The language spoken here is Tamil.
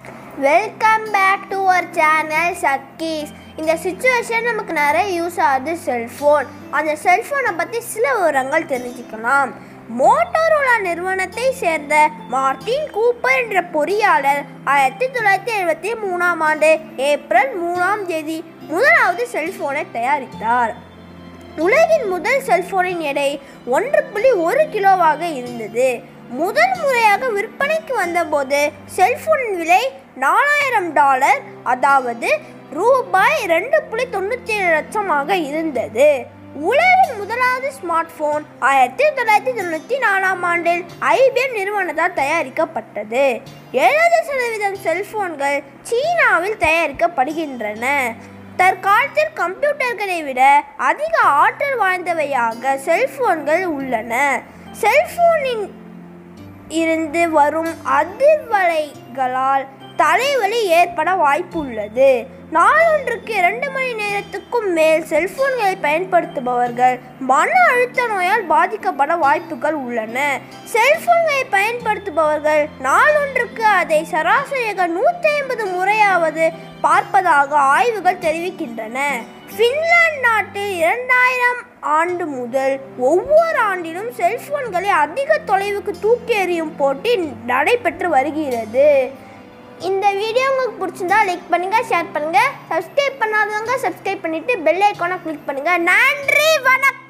welcome back to our channel சக்கீஸ் இந்த சுச்சுவேஷன் நமக்கு நிறைய யூஸ் ஆகுது செல்ஃபோன் அந்த செல்ஃபோனை பற்றி சில விவரங்கள் தெரிஞ்சுக்கலாம் மோட்டோரோலா நிறுவனத்தை சேர்ந்த மார்டின் கூப்பர் என்ற பொறியாளர் ஆயிரத்தி தொள்ளாயிரத்தி எழுபத்தி மூணாம் ஆண்டு ஏப்ரல் மூணாம் தேதி முதலாவது செல்போனை தயாரித்தார் உலகின் முதல் செல்போனின் எடை ஒன்று புள்ளி ஒரு கிலோவாக இருந்தது முதல் முறையாக விற்பனைக்கு வந்தபோது செல்போனின் விலை நாலாயிரம் டாலர் அதாவது ரூபாய் ரெண்டு புள்ளி தொண்ணூற்றி ஏழு லட்சமாக இருந்தது உலகின் முதலாவது ஸ்மார்ட் போன் ஆயிரத்தி தொள்ளாயிரத்தி தொண்ணூற்றி நாலாம் ஆண்டில் ஐபிஎம் நிறுவனத்தால் தயாரிக்கப்பட்டது எழுபது சதவீதம் செல்போன்கள் சீனாவில் தயாரிக்கப்படுகின்றன தற்காலத்தில் கம்ப்யூட்டர்களை விட அதிக ஆற்றல் வாய்ந்தவையாக செல்போன்கள் உள்ளன செல்போனின் இருந்து வரும் அதிர்வலைகளால் தலைவலி ஏற்பட வாய்ப்புள்ளது நாளொன்றுக்கு இரண்டு மணி நேரத்துக்கும் மேல் செல்போன்களை பயன்படுத்துபவர்கள் மன அழுத்த நோயால் பாதிக்கப்பட வாய்ப்புகள் உள்ளன செல்போன்களை பயன்படுத்துபவர்கள் நாளொன்றுக்கு அதை சராசரியாக நூற்றி ஐம்பது முறையாவது பார்ப்பதாக ஆய்வுகள் தெரிவிக்கின்றன ஃபின்லாந்து நாட்டில் இரண்டாயிரம் ஆண்டு முதல் ஒவ்வொரு ஆண்டிலும் செல்போன்களை அதிக தொலைவுக்கு தூக்கி எறியும் போட்டி நடைபெற்று வருகிறது இந்த வீடியோ உங்களுக்கு பிடிச்சிருந்தா லைக் பண்ணுங்க ஷேர் பண்ணுங்க சப்ஸ்கிரைப் பண்ணாதவங்க சப்ஸ்கிரைப் பண்ணிட்டு பெல் ஐக்கானை கிளிக் பண்ணுங்க நன்றி வணக்கம்